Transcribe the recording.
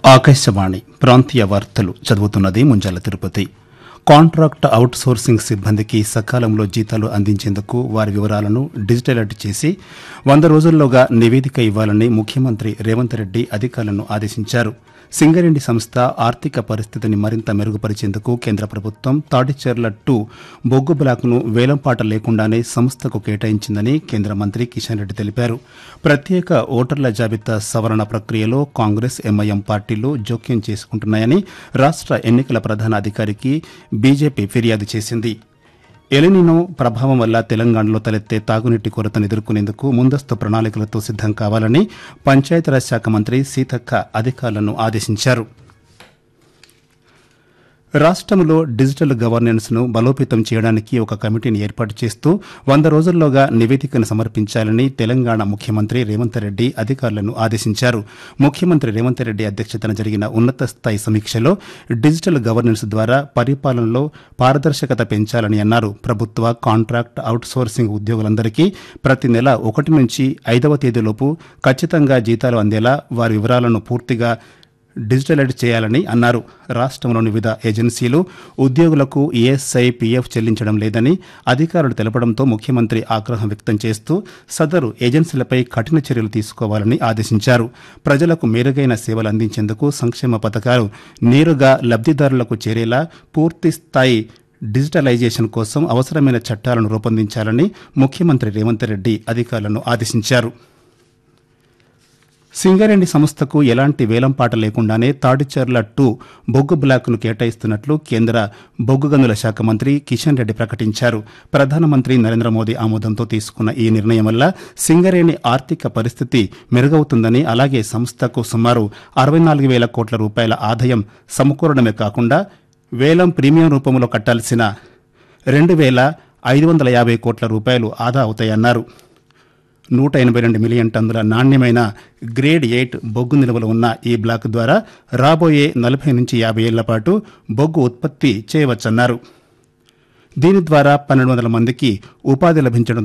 ఆకాశవాణి ప్రాంతీయ వార్తలు చదువుతున్నది Munjala Tirupati contract outsourcing సిబ్బందికి సకాలంలో జీతాలు అందించేందుకు వారి వివరాలను డిజిటలైజ్ చేసి వంద రోజుల్లోగా నివేదిక ఇవ్వాలని ముఖ్యమంత్రి రేవంత్ రెడ్డి అధికారులను ఆదేశించారు సింగరేణి సంస్థ ఆర్థిక పరిస్థితిని మరింత మెరుగుపరిచేందుకు కేంద్ర ప్రభుత్వం తాడిచెర్ల టూ బొగ్గు బ్లాక్ను వేలంపాట లేకుండానే సంస్థకు కేటాయించిందని కేంద్ర మంత్రి కిషన్ రెడ్డి తెలిపారు ప్రత్యేక ఓటర్ల జాబితా సవరణ ప్రక్రియలో కాంగ్రెస్ ఎంఐఎం పార్టీలు జోక్యం చేసుకుంటున్నాయని రాష్ట్ర ఎన్నికల ప్రధాన అధికారికి బీజేపీ ఫిర్యాదు చేసింది ఎలినినో ప్రభావం వల్ల తెలంగాణలో తలెత్తే తాగునీటి కొరతను ఎదుర్కొనేందుకు ముందస్తు ప్రణాళికలతో సిద్దం కావాలని పంచాయతీరాజ్ శాఖ మంత్రి సీతక్క అధికారులను ఆదేశించారు రాష్ట్రంలో డిజిటల్ గవర్నెన్స్ ను బలోపేతం చేయడానికి ఒక కమిటీని ఏర్పాటు చేస్తూ వంద రోజుల్లోగా నివేదికను సమర్పించాలని తెలంగాణ ముఖ్యమంత్రి రేవంత్ రెడ్డి అధికారులను ఆదేశించారు ముఖ్యమంత్రి రేవంత్ రెడ్డి అధ్యక్షతన జరిగిన ఉన్నత స్థాయి సమీక్షలో డిజిటల్ గవర్నెన్స్ ద్వారా పరిపాలనలో పారదర్శకత పెంచాలని అన్నారు ప్రభుత్వ కాంట్రాక్ట్ అవుట్ సోర్సింగ్ ఉద్యోగులందరికీ ప్రతి నెల ఒకటి నుంచి ఐదవ తేదీలోపు ఖచ్చితంగా జీతాలు అందేలా వారి వివరాలను పూర్తిగా డిజిటలైజ్ చేయాలని అన్నారు రాష్ట్రంలోని వివిధ ఏజెన్సీలు ఉద్యోగులకు ఈఎస్ఐ పీఎఫ్ చెల్లించడం లేదని అధికారులు తెలపడంతో ముఖ్యమంత్రి ఆగ్రహం వ్యక్తం చేస్తూ సదరు ఏజెన్సీలపై కఠిన చర్యలు తీసుకోవాలని ఆదేశించారు ప్రజలకు మెరుగైన సేవలు అందించేందుకు సంక్షేమ పథకాలు నేరుగా లబ్దిదారులకు చేరేలా పూర్తి స్థాయి డిజిటలైజేషన్ కోసం అవసరమైన చట్టాలను రూపొందించాలని ముఖ్యమంత్రి రేవంత్ రెడ్డి అధికారులను ఆదేశించారు సింగరేణి సంస్థకు ఎలాంటి వేలంపాట లేకుండానే తాడిచెర్ల టూ బొగ్గు బ్లాక్ను కేటాయిస్తున్నట్లు కేంద్ర బొగ్గు గనుల శాఖ మంత్రి కిషన్ రెడ్డి ప్రకటించారు ప్రధానమంత్రి నరేంద్ర మోదీ ఆమోదంతో తీసుకున్న ఈ నిర్ణయం వల్ల సింగరేణి ఆర్థిక పరిస్థితి మెరుగవుతుందని అలాగే సంస్థకు సుమారు అరవై నాలుగు వేల కోట్ల రూపాయల ఆదాయం సమకూరడమే కాకుండా వేలం ప్రీమియం రూపంలో కట్టాల్సిన రెండు వేల ఐదు వందల యాభై కోట్ల రూపాయలు ఆదా అవుతాయన్నారు నూట ఎనభై రెండు మిలియన్ టన్నుల నాణ్యమైన గ్రేడ్ ఎయిట్ బొగ్గు నిల్వలు ఉన్న ఈ బ్లాక్ ద్వారా రాబోయే నలభై నుంచి యాభై ఏళ్ల పాటు బొగ్గు ఉత్పత్తి చేయవచ్చన్నారు దీని ద్వారా పన్నెండు వందల మందికి ఉపాధి లభించడం